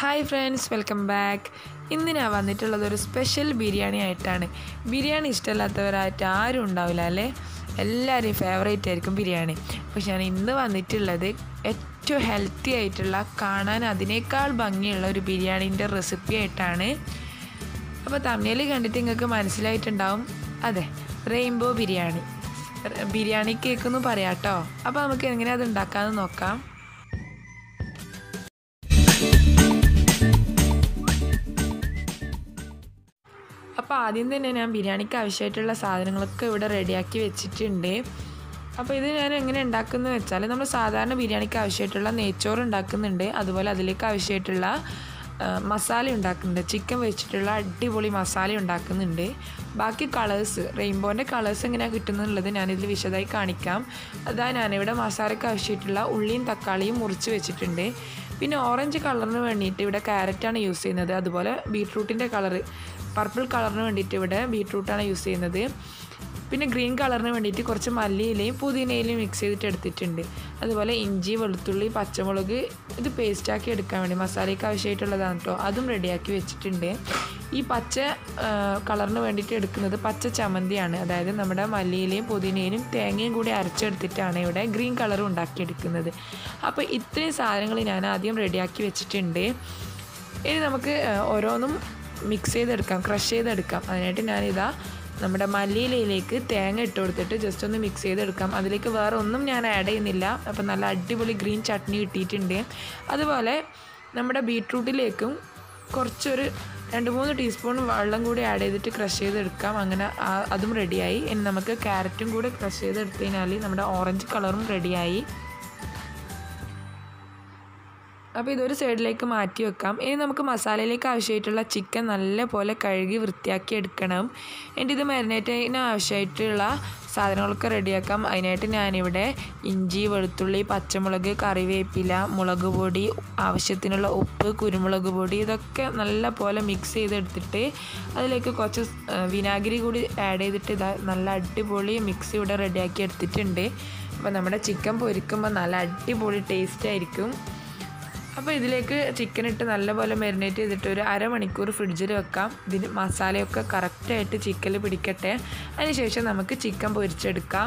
hi friends welcome back ഇന്ന് ഞാൻ വന്നിട്ടുള്ളത് ഒരു സ്പെഷ്യൽ ബിരിയാണി ആയിട്ടാണ് ബിരിയാണി ഇഷ്ടമല്ലാത്തവരായിട്ട് ആരും ഉണ്ടാവില്ല അല്ലേ എല്ലാവരെയും ഫേവറേറ്റ് ആയിരിക്കും ബിരിയാണി പക്ഷെ ഞാൻ ഇന്ന് വന്നിട്ടുള്ളത് ഏറ്റവും ഹെൽത്തി ആയിട്ടുള്ള കാണാൻ അതിനേക്കാൾ ഭംഗിയുള്ള ഒരു ബിരിയാണീൻ്റെ റെസിപ്പി ആയിട്ടാണ് അപ്പോൾ തമിഴിൽ കണ്ടിട്ട് നിങ്ങൾക്ക് മനസ്സിലായിട്ടുണ്ടാവും അതെ റെയിൻബോ ബിരിയാണി ബിരിയാണി കേക്ക് എന്ന് പറയാം കേട്ടോ അപ്പോൾ നമുക്ക് എങ്ങനെ അത് ഉണ്ടാക്കാമെന്ന് നോക്കാം അപ്പോൾ ആദ്യം തന്നെ ഞാൻ ബിരിയാണിക്ക് ആവശ്യമായിട്ടുള്ള സാധനങ്ങളൊക്കെ ഇവിടെ റെഡിയാക്കി വെച്ചിട്ടുണ്ട് അപ്പോൾ ഇത് ഞാൻ എങ്ങനെ ഉണ്ടാക്കുന്നത് വെച്ചാൽ നമ്മൾ സാധാരണ ബിരിയാണിക്ക് ആവശ്യമായിട്ടുള്ള നെയ്ച്ചോറ് ഉണ്ടാക്കുന്നുണ്ട് അതുപോലെ അതിലേക്ക് ആവശ്യമായിട്ടുള്ള മസാല ഉണ്ടാക്കുന്നുണ്ട് ചിക്കൻ വെച്ചിട്ടുള്ള അടിപൊളി മസാല ഉണ്ടാക്കുന്നുണ്ട് ബാക്കി കളേഴ്സ് റെയിൻബോൻ്റെ കളേഴ്സ് എങ്ങനെയാണ് കിട്ടുന്നുള്ളത് ഞാനിതിൽ വിശദമായി കാണിക്കാം അതാ ഞാനിവിടെ മസാലയ്ക്ക് ആവശ്യമായിട്ടുള്ള ഉള്ളിയും തക്കാളിയും മുറിച്ച് വെച്ചിട്ടുണ്ട് പിന്നെ ഓറഞ്ച് കളറിന് വേണ്ടിയിട്ട് ഇവിടെ ക്യാരറ്റാണ് യൂസ് ചെയ്യുന്നത് അതുപോലെ ബീട്രൂട്ടിൻ്റെ കളറ് പർപ്പിൾ കളറിന് വേണ്ടിയിട്ട് ഇവിടെ ബീട്രൂട്ടാണ് യൂസ് ചെയ്യുന്നത് പിന്നെ ഗ്രീൻ കളറിന് വേണ്ടിയിട്ട് കുറച്ച് മല്ലിയിലയും പുതിനയിലയും മിക്സ് ചെയ്തിട്ട് എടുത്തിട്ടുണ്ട് അതുപോലെ ഇഞ്ചി വെളുത്തുള്ളി പച്ചമുളക് ഇത് പേസ്റ്റാക്കി എടുക്കാൻ വേണ്ടി മസാലയ്ക്ക് ആവശ്യമായിട്ടുള്ളതാണ് കേട്ടോ അതും റെഡിയാക്കി വെച്ചിട്ടുണ്ട് ഈ പച്ച കളറിന് വേണ്ടിയിട്ട് എടുക്കുന്നത് പച്ച ചമ്മന്തിയാണ് അതായത് നമ്മുടെ മല്ലിയിലയും പുതിനയിലും തേങ്ങയും കൂടി അരച്ചെടുത്തിട്ടാണ് ഇവിടെ ഗ്രീൻ കളറും ഉണ്ടാക്കിയെടുക്കുന്നത് അപ്പോൾ ഇത്രയും സാധനങ്ങൾ ഞാൻ ആദ്യം റെഡിയാക്കി വെച്ചിട്ടുണ്ട് ഇനി നമുക്ക് ഓരോന്നും മിക്സ് ചെയ്തെടുക്കാം ക്രഷ് ചെയ്തെടുക്കാം അതിനായിട്ട് ഞാനിതാ നമ്മുടെ മല്ലിയിലയിലേക്ക് തേങ്ങ ഇട്ട് കൊടുത്തിട്ട് ജസ്റ്റ് ഒന്ന് മിക്സ് ചെയ്തെടുക്കാം അതിലേക്ക് വേറെ ഒന്നും ഞാൻ ആഡ് ചെയ്യുന്നില്ല അപ്പം നല്ല അടിപൊളി ഗ്രീൻ ചട്നി കിട്ടിയിട്ടുണ്ട് അതുപോലെ നമ്മുടെ ബീട്രൂട്ടിലേക്കും കുറച്ചൊരു രണ്ട് മൂന്ന് ടീസ്പൂൺ വെള്ളം കൂടി ആഡ് ചെയ്തിട്ട് ക്രഷ് ചെയ്തെടുക്കാം അങ്ങനെ അതും റെഡിയായി ഇനി നമുക്ക് ക്യാരറ്റും കൂടി ക്രഷ് ചെയ്തെടുത്തു കഴിഞ്ഞാൽ നമ്മുടെ ഓറഞ്ച് കളറും റെഡിയായി അപ്പോൾ ഇതൊരു സൈഡിലേക്ക് മാറ്റി വെക്കാം ഇനി നമുക്ക് മസാലയിലേക്ക് ആവശ്യമായിട്ടുള്ള ചിക്കൻ നല്ലപോലെ കഴുകി വൃത്തിയാക്കി എടുക്കണം എൻ്റെ ഇത് മാരിനേറ്റിന് ആവശ്യമായിട്ടുള്ള സാധനങ്ങളൊക്കെ റെഡിയാക്കാം അതിനായിട്ട് ഞാനിവിടെ ഇഞ്ചി വെളുത്തുള്ളി പച്ചമുളക് കറിവേപ്പില മുളക് പൊടി ആവശ്യത്തിനുള്ള ഉപ്പ് കുരുമുളക് പൊടി ഇതൊക്കെ നല്ല പോലെ മിക്സ് ചെയ്തെടുത്തിട്ട് അതിലേക്ക് കുറച്ച് വിനാഗിരി കൂടി ആഡ് ചെയ്തിട്ട് ഇതാ നല്ല അടിപൊളി മിക്സ് ഇവിടെ റെഡിയാക്കി എടുത്തിട്ടുണ്ട് അപ്പോൾ നമ്മുടെ ചിക്കൻ പൊരിക്കുമ്പോൾ നല്ല അടിപൊളി ടേസ്റ്റ് ആയിരിക്കും അപ്പോൾ ഇതിലേക്ക് ചിക്കൻ ഇട്ട് നല്ലപോലെ മെറിനേറ്റ് ചെയ്തിട്ട് ഒരു അരമണിക്കൂർ ഫ്രിഡ്ജിൽ വെക്കാം ഇതിന് മസാലയൊക്കെ കറക്റ്റായിട്ട് ചിക്കനിൽ പിടിക്കട്ടെ അതിനുശേഷം നമുക്ക് ചിക്കൻ പൊരിച്ചെടുക്കാം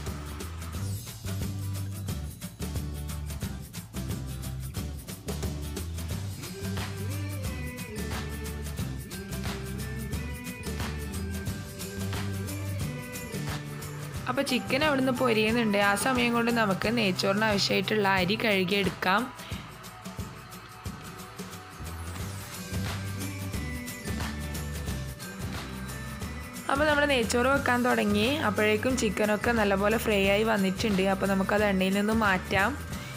അപ്പോൾ ചിക്കൻ അവിടുന്ന് പൊരിയുന്നുണ്ട് ആ സമയം കൊണ്ട് നമുക്ക് നെയ്ച്ചോറിന് ആവശ്യമായിട്ടുള്ള അരി കഴുകിയെടുക്കാം അപ്പോൾ നമ്മൾ നെയ്ച്ചോറ് വെക്കാൻ തുടങ്ങി അപ്പോഴേക്കും ചിക്കനൊക്കെ നല്ലപോലെ ഫ്രൈ ആയി വന്നിട്ടുണ്ട് അപ്പോൾ നമുക്കത് എണ്ണയിൽ നിന്ന് മാറ്റാം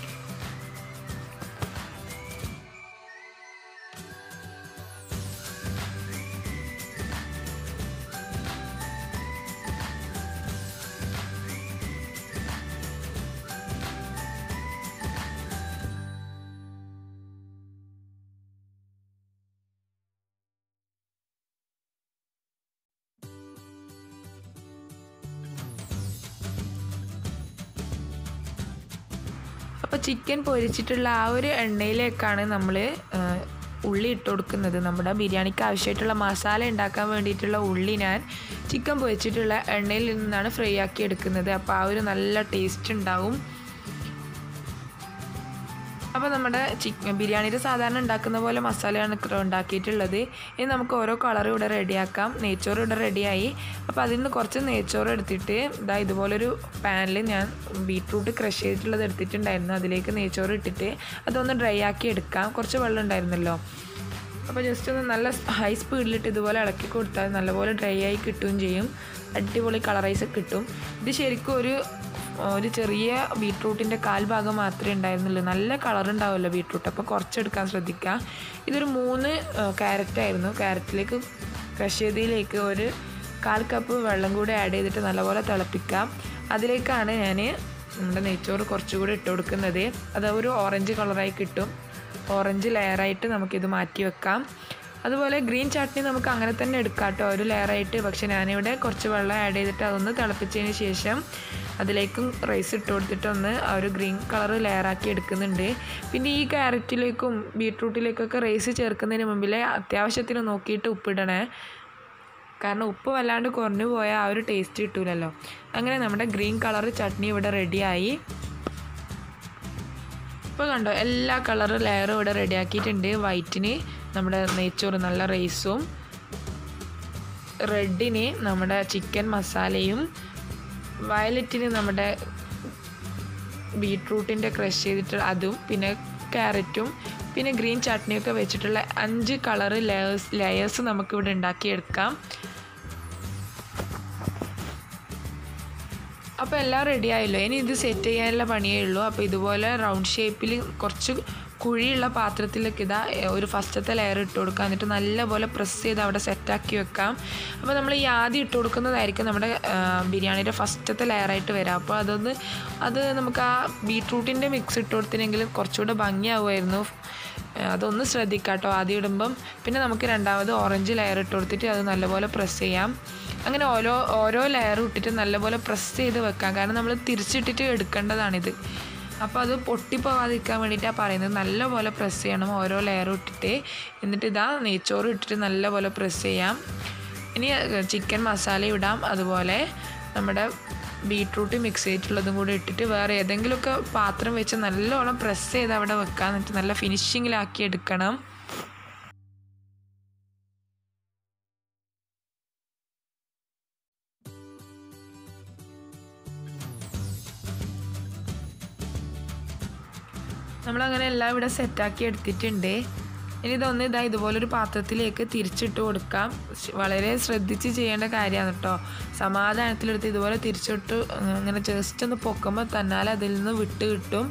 അപ്പോൾ ചിക്കൻ പൊരിച്ചിട്ടുള്ള ആ ഒരു എണ്ണയിലേക്കാണ് നമ്മൾ ഉള്ളി ഇട്ട് കൊടുക്കുന്നത് നമ്മുടെ ബിരിയാണിക്ക് ആവശ്യമായിട്ടുള്ള മസാല ഉണ്ടാക്കാൻ വേണ്ടിയിട്ടുള്ള ഉള്ളി ഞാൻ ചിക്കൻ പൊരിച്ചിട്ടുള്ള എണ്ണയിൽ നിന്നാണ് ഫ്രൈ ആക്കി എടുക്കുന്നത് അപ്പോൾ ആ ഒരു നല്ല ടേസ്റ്റ് ഉണ്ടാവും അപ്പോൾ നമ്മുടെ ചിക്കൻ ബിരിയാണിയിൽ സാധാരണ ഉണ്ടാക്കുന്ന പോലെ മസാലയാണ് ഉണ്ടാക്കിയിട്ടുള്ളത് ഇനി നമുക്ക് ഓരോ കളർ ഇവിടെ റെഡിയാക്കാം നെയ്ച്ചോറ് ഇവിടെ റെഡിയായി അപ്പോൾ അതിൽ നിന്ന് കുറച്ച് നെയ്ച്ചോറ് എടുത്തിട്ട് ഇതാ ഇതുപോലൊരു പാനിൽ ഞാൻ ബീട്രൂട്ട് ക്രഷ് ചെയ്തിട്ടുള്ളത് എടുത്തിട്ടുണ്ടായിരുന്നു അതിലേക്ക് നെയ്ച്ചോറ് ഇട്ടിട്ട് അതൊന്ന് ഡ്രൈ ആക്കി എടുക്കാം കുറച്ച് വെള്ളം ഉണ്ടായിരുന്നല്ലോ അപ്പോൾ ജസ്റ്റ് ഒന്ന് നല്ല ഹൈ സ്പീഡിലിട്ട് ഇതുപോലെ ഇളക്കി കൊടുത്താൽ നല്ലപോലെ ഡ്രൈ ആയി കിട്ടുകയും ചെയ്യും അടിപൊളി കളറൈസ് കിട്ടും ഇത് ശരിക്കും ഒരു ഒരു ചെറിയ ബീട്രൂട്ടിൻ്റെ കാൽ ഭാഗം മാത്രമേ ഉണ്ടായിരുന്നുള്ളൂ നല്ല കളർ ഉണ്ടാവുമല്ലോ ബീട്രൂട്ട് അപ്പോൾ കുറച്ചെടുക്കാൻ ശ്രദ്ധിക്കുക ഇതൊരു മൂന്ന് ക്യാരറ്റായിരുന്നു ക്യാരറ്റിലേക്ക് ക്രഷ് ചെയ്തതിലേക്ക് ഒരു കാൽ കപ്പ് വെള്ളം കൂടി ആഡ് ചെയ്തിട്ട് നല്ലപോലെ തിളപ്പിക്കാം അതിലേക്കാണ് ഞാൻ നമ്മുടെ നെയ്ച്ചോറ് കുറച്ചുകൂടി ഇട്ട് കൊടുക്കുന്നത് അത് ഒരു ഓറഞ്ച് കളറായി കിട്ടും ഓറഞ്ച് ലെയറായിട്ട് നമുക്കിത് മാറ്റി വെക്കാം അതുപോലെ ഗ്രീൻ ചട്നി നമുക്ക് അങ്ങനെ തന്നെ എടുക്കാം കേട്ടോ ഒരു ലെയറായിട്ട് പക്ഷെ ഞാനിവിടെ കുറച്ച് വെള്ളം ആഡ് ചെയ്തിട്ട് അതൊന്ന് തിളപ്പിച്ചതിന് ശേഷം അതിലേക്കും റൈസ് ഇട്ട് കൊടുത്തിട്ടൊന്ന് ആ ഒരു ഗ്രീൻ കളർ ലെയറാക്കി എടുക്കുന്നുണ്ട് പിന്നെ ഈ ക്യാരറ്റിലേക്കും ബീട്രൂട്ടിലേക്കൊക്കെ റൈസ് ചേർക്കുന്നതിന് മുമ്പിൽ അത്യാവശ്യത്തിന് നോക്കിയിട്ട് ഉപ്പിടണേ കാരണം ഉപ്പ് വല്ലാണ്ട് കുറഞ്ഞു പോയാൽ ആ ഒരു ടേസ്റ്റ് കിട്ടൂലല്ലോ അങ്ങനെ നമ്മുടെ ഗ്രീൻ കളർ ചട്നി ഇവിടെ റെഡിയായി ഇപ്പോൾ കണ്ടോ എല്ലാ കളർ ലെയറും ഇവിടെ റെഡിയാക്കിയിട്ടുണ്ട് വൈറ്റിന് നമ്മുടെ നെയ്ച്ചോറ് നല്ല റൈസും റെഡിന് നമ്മുടെ ചിക്കൻ മസാലയും വയലറ്റിന് നമ്മുടെ ബീട്രൂട്ടിൻ്റെ ക്രഷ് ചെയ്തിട്ട് അതും പിന്നെ ക്യാരറ്റും പിന്നെ ഗ്രീൻ ചട്നിയൊക്കെ വെച്ചിട്ടുള്ള അഞ്ച് കളറ് ലെയേഴ്സ് ലെയേഴ്സ് നമുക്കിവിടെ ഉണ്ടാക്കിയെടുക്കാം അപ്പോൾ എല്ലാം റെഡി ആയല്ലോ ഇനി ഇത് സെറ്റ് ചെയ്യാനുള്ള പണിയേ ഉള്ളൂ അപ്പോൾ ഇതുപോലെ റൗണ്ട് ഷേപ്പിൽ കുറച്ച് കുഴിയുള്ള പാത്രത്തിലേക്ക് ഇതാ ഒരു ഫസ്റ്റത്തെ ലെയർ ഇട്ട് കൊടുക്കുക എന്നിട്ട് നല്ലപോലെ പ്രസ് ചെയ്ത് അവിടെ സെറ്റാക്കി വെക്കാം അപ്പോൾ നമ്മൾ ഈ ആദ്യം ഇട്ട് കൊടുക്കുന്നതായിരിക്കും നമ്മുടെ ബിരിയാണിയുടെ ഫസ്റ്റത്തെ ലെയറായിട്ട് വരാം അപ്പോൾ അതൊന്ന് അത് നമുക്ക് ആ ബീട്രൂട്ടിൻ്റെ മിക്സ് ഇട്ട് കൊടുത്തിനെങ്കിൽ കുറച്ചുകൂടെ ഭംഗിയാവുമായിരുന്നു അതൊന്ന് ശ്രദ്ധിക്കാം കേട്ടോ ആദ്യം ഇടുമ്പം പിന്നെ നമുക്ക് രണ്ടാമത് ഓറഞ്ച് ലെയർ ഇട്ട് കൊടുത്തിട്ട് അത് നല്ലപോലെ പ്രസ് ചെയ്യാം അങ്ങനെ ഓരോ ഓരോ ലെയർ ഇട്ടിട്ട് നല്ലപോലെ പ്രസ് ചെയ്ത് വെക്കാം കാരണം നമ്മൾ തിരിച്ചിട്ടിട്ട് എടുക്കേണ്ടതാണിത് അപ്പോൾ അത് പൊട്ടിപ്പോകാതിരിക്കാൻ വേണ്ടിയിട്ടാണ് പറയുന്നത് നല്ലപോലെ പ്രസ് ചെയ്യണം ഓരോ ലെയർ ഇട്ടിട്ട് എന്നിട്ട് ഇതാ നെയ്ച്ചോറ് ഇട്ടിട്ട് നല്ലപോലെ പ്രസ് ചെയ്യാം ഇനി ചിക്കൻ മസാല ഇടാം അതുപോലെ നമ്മുടെ ബീട്രൂട്ട് മിക്സ് ചെയ്തിട്ടുള്ളതും കൂടി ഇട്ടിട്ട് വേറെ ഏതെങ്കിലുമൊക്കെ പാത്രം വെച്ച് നല്ലോണം പ്രസ് ചെയ്ത് അവിടെ വെക്കാം എന്നിട്ട് നല്ല ഫിനിഷിങ്ങിലാക്കി എടുക്കണം നമ്മളങ്ങനെ എല്ലാം ഇവിടെ സെറ്റാക്കി എടുത്തിട്ടുണ്ട് ഇനി ഇതൊന്ന് ഇതാ ഇതുപോലൊരു പാത്രത്തിലേക്ക് തിരിച്ചിട്ട് കൊടുക്കാം വളരെ ശ്രദ്ധിച്ച് ചെയ്യേണ്ട കാര്യമാണ് കേട്ടോ സമാധാനത്തിലെടുത്ത് ഇതുപോലെ തിരിച്ചിട്ട് ഇങ്ങനെ ജസ്റ്റ് ഒന്ന് പൊക്കുമ്പോൾ തന്നാൽ അതിൽ നിന്ന് വിട്ട് കിട്ടും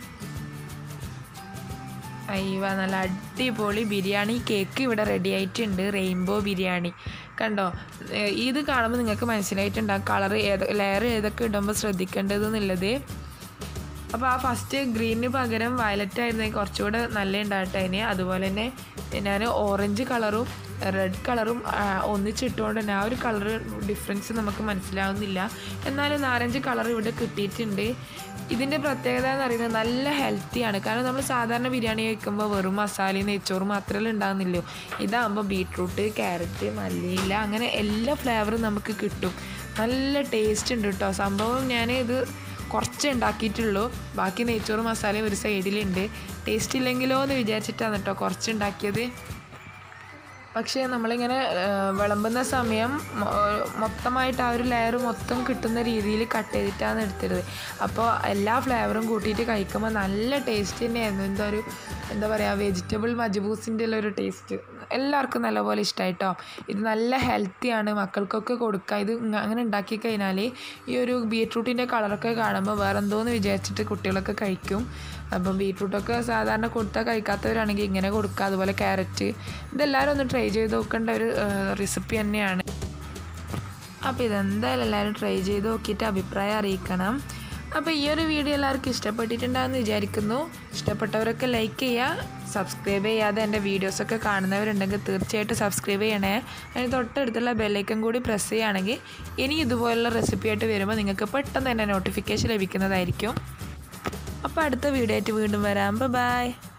അയ്യവ നല്ല അടിപൊളി ബിരിയാണി കേക്ക് ഇവിടെ റെഡി ആയിട്ടുണ്ട് റെയിൻബോ ബിരിയാണി കണ്ടോ ഇത് കാണുമ്പോൾ നിങ്ങൾക്ക് മനസ്സിലായിട്ടുണ്ടാകും കളർ ഏത് ലെയർ ഏതൊക്കെ ഇടുമ്പോൾ ശ്രദ്ധിക്കേണ്ടതെന്നുള്ളത് അപ്പോൾ ആ ഫസ്റ്റ് ഗ്രീനിന് പകരം വയലറ്റ് ആയിരുന്നെങ്കിൽ കുറച്ചുകൂടെ നല്ല ഉണ്ടാകട്ടെ അതിന് അതുപോലെ തന്നെ ഞാൻ ഓറഞ്ച് കളറും റെഡ് കളറും ഒന്നിച്ചിട്ടുകൊണ്ട് തന്നെ ആ ഒരു കളർ ഡിഫറൻസ് നമുക്ക് മനസ്സിലാവുന്നില്ല എന്നാലും നാരഞ്ച് കളർ ഇവിടെ കിട്ടിയിട്ടുണ്ട് ഇതിൻ്റെ പ്രത്യേകത എന്ന് പറയുന്നത് നല്ല ഹെൽത്തിയാണ് കാരണം നമ്മൾ സാധാരണ ബിരിയാണി കഴിക്കുമ്പോൾ വെറും മസാലയും നെയ്ച്ചോറും മാത്രമേ ഉണ്ടാകുന്നില്ലോ ഇതാകുമ്പോൾ ബീട്രൂട്ട് ക്യാരറ്റ് മല്ലിയില അങ്ങനെ എല്ലാ ഫ്ലേവറും നമുക്ക് കിട്ടും നല്ല ടേസ്റ്റ് ഉണ്ട് കേട്ടോ സംഭവം ഞാൻ ഇത് കുറച്ച് ഉണ്ടാക്കിയിട്ടുള്ളൂ ബാക്കി നെയ്ച്ചോറ് മസാലയും ഒരു സൈഡിലുണ്ട് ടേസ്റ്റ് ഇല്ലെങ്കിലോ എന്ന് വിചാരിച്ചിട്ടാണ് കേട്ടോ കുറച്ച് ഉണ്ടാക്കിയത് പക്ഷേ നമ്മളിങ്ങനെ വിളമ്പുന്ന സമയം മൊത്തമായിട്ട് ആ ഒരു ലെയർ മൊത്തം കിട്ടുന്ന രീതിയിൽ കട്ട് ചെയ്തിട്ടാണ് എടുത്തത് അപ്പോൾ എല്ലാ ഫ്ലേവറും കൂട്ടിയിട്ട് കഴിക്കുമ്പോൾ നല്ല ടേസ്റ്റ് തന്നെയായിരുന്നു എന്താ ഒരു എന്താ പറയുക വെജിറ്റബിൾ മജ്ബൂസിൻ്റെ ഒരു ടേസ്റ്റ് എല്ലാവർക്കും നല്ലപോലെ ഇഷ്ടമായിട്ടോ ഇത് നല്ല ഹെൽത്തിയാണ് മക്കൾക്കൊക്കെ കൊടുക്കുക ഇത് അങ്ങനെ ഉണ്ടാക്കി കഴിഞ്ഞാൽ ഈ ഒരു ബീട്രൂട്ടിൻ്റെ കളറൊക്കെ കാണുമ്പോൾ വേറെ എന്തോന്ന് വിചാരിച്ചിട്ട് കുട്ടികളൊക്കെ കഴിക്കും അപ്പം ബീട്രൂട്ടൊക്കെ സാധാരണ കൊടുത്താൽ കഴിക്കാത്തവരാണെങ്കിൽ ഇങ്ങനെ കൊടുക്കുക അതുപോലെ ക്യാരറ്റ് ഇതെല്ലാവരും ഒന്ന് ട്രൈ ചെയ്ത് നോക്കേണ്ട ഒരു റെസിപ്പി തന്നെയാണ് അപ്പോൾ ഇതെന്തായാലും എല്ലാവരും ട്രൈ ചെയ്ത് നോക്കിയിട്ട് അഭിപ്രായം അറിയിക്കണം അപ്പോൾ ഈ ഒരു വീഡിയോ എല്ലാവർക്കും ഇഷ്ടപ്പെട്ടിട്ടുണ്ടാകുമെന്ന് വിചാരിക്കുന്നു ഇഷ്ടപ്പെട്ടവരൊക്കെ ലൈക്ക് ചെയ്യുക സബ്സ്ക്രൈബ് ചെയ്യാതെ എൻ്റെ വീഡിയോസൊക്കെ കാണുന്നവരുണ്ടെങ്കിൽ തീർച്ചയായിട്ടും സബ്സ്ക്രൈബ് ചെയ്യണേ അതിന് തൊട്ടടുത്തുള്ള ബെല്ലൈക്കൻ കൂടി പ്രസ് ചെയ്യുകയാണെങ്കിൽ ഇനി ഇതുപോലുള്ള റെസിപ്പി ആയിട്ട് വരുമ്പോൾ നിങ്ങൾക്ക് പെട്ടെന്ന് തന്നെ നോട്ടിഫിക്കേഷൻ ലഭിക്കുന്നതായിരിക്കും അപ്പോൾ അടുത്ത വീഡിയോ ആയിട്ട് വീണ്ടും വരാം ബൈ